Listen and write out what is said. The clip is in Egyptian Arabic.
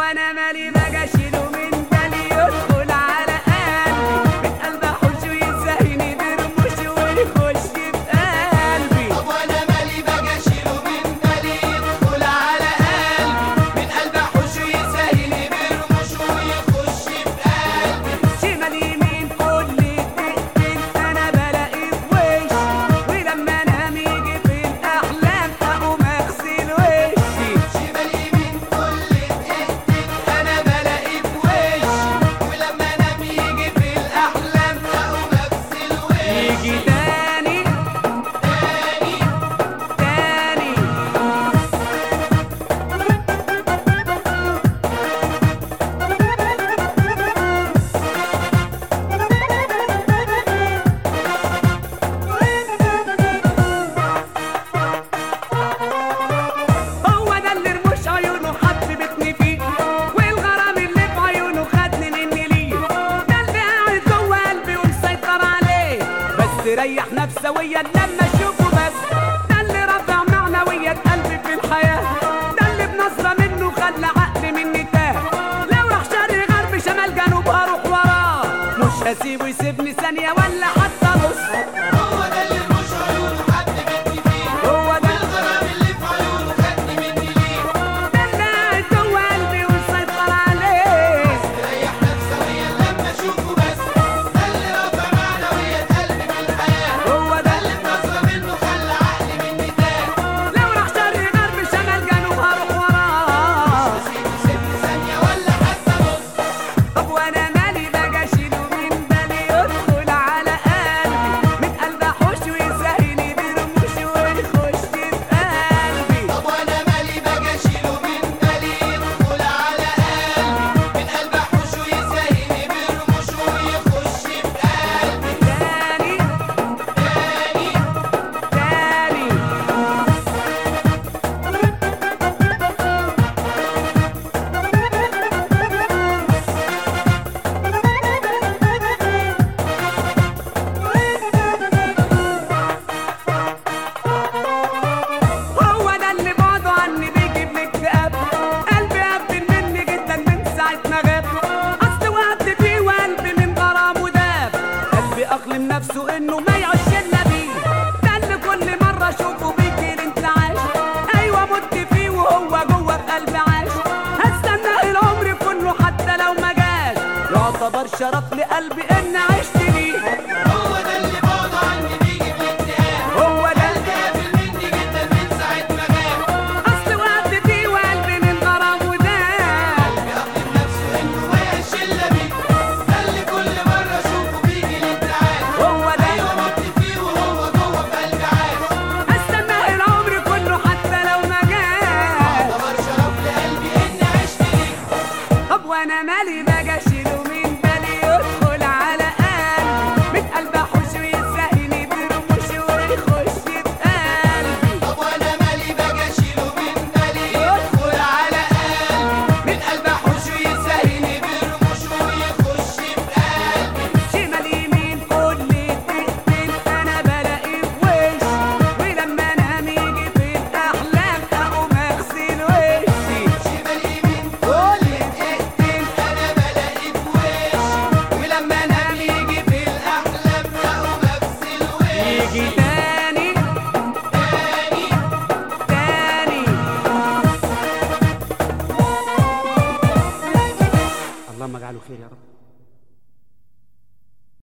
وانا مالي بقى اشيله من بالي يدخل على قلبي من قلبي احوش ويسهيني برموش ويخش في قلبي طب وانا مالي بقى اشيله من بالي يدخل على قلبي من قلبي احوش ويسهل برموش ويخش في قلبي شمال يمين كل دقيقتين انا بلاقي في وشي ولما انام يجي في الاحلام اقوم اغسل وشي شمال يمين كل دقيقتين انا بلاقي في وشي ولما انام يجي في الاحلام اقوم اغسل وشي يجي تاني تاني هو ده اللي رموش عيونه حببتني فيه والغرام اللي في عيونه خدني مني ليه ده اللي قاعد جوه قلبي ومسيطر عليه بس ريح نفسويا لما اشوفه بس ده اللي رفع معنويات قلبي في الحياه ده اللي بنظره منه خلى عقلي مني تاه لو راح شرق غرب شمال جنوب هروح وراه مش هسيبه يسيبني ثانيه ولا حتى نص هو ده اللي مش عيونه حببتني فيه هو ده الغرام اللي في عيونه خدني مني ليه ده اللي قاعد جوه قلبي ومسيطر عليه ريح نفسويا لما اشوفه بس ده اللي رفع معنويات قلبي في الحياه هو ده اللي بنظره منه خلى عقلي مني تاه لو راح شرق غرب شمال جنوب هروح وراه سيبه سيبني ثانيه ولا حتى نص طب وانا مالي بقى اشيله من بالي يدخل على قلبي من قلبي احوش ويسهيني برموش ويخش في قلبي طب وانا مالي بقى اشيله من بالي يدخل على قلبي من قلبي احوش ويسهل برموش ويخش في قلبي تاني تاني تاني هو ده اللي بعده عني بيجيب لي اكتئاب قلبي قفل مني جدا من ساعة ما غاب أصل وقت فيه وقلبي من غرامه داب قلبي أقلم نفسه إنه ما يعيش إلا بيه ده اللي كل مرة أشوفه بيجي الانتعاش أيوة مت فيه وهو جوه في قلبي عاش هستنى العمر كله حتى لو ما جاش يعتبر شرف لقلبي إن عشت ليه هو ده اللي بعده عني بيجيب لي اكتئاب هو ده قلبي قافل مني جدا من ساعه ما غاب أصل وقت فيه وقلبي من غرامه داب بيقضي نفسه انه ما يعيش الا بيه ده اللي كل مره اشوفه بيجي الانتعاش هو ده ايوه مت فيه وهو جوه في قلبي عاش استنى العمر كله حتى لو ما جاش يعتبر شرف لقلبي اني عشت ليه طب وانا مالي بقى اشيله من بالي يدخل على قلبي من قلبي احوش ويسهيني برموش ويخش في قلبي طب وانا مالي بقى اشيله من بالي يدخل على قلبي من قلبي احوش ويسهل برموش ويخش في قلبي شمال يمين كل دقيقتين انا بلاقي في وشي ولما انام يجي في الاحلام اقوم اغسل وشي شمال يمين كل دقيقتين انا بلاقي في وشي ولما انام يجي في الاحلام اقوم اغسل وشي يجي تاني تاني تاني اللهم اجعله خير يا رب